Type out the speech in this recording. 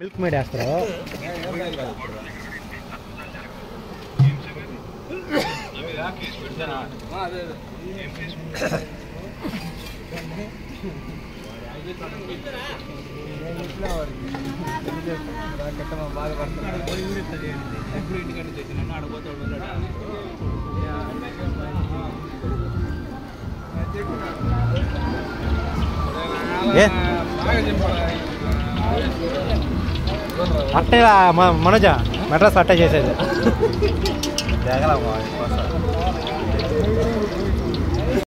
milk made వేస్తారు ఏ అట్టే మ- మనోజ మెడ్రాస్ అట్టే చేసేది జగలమ్మ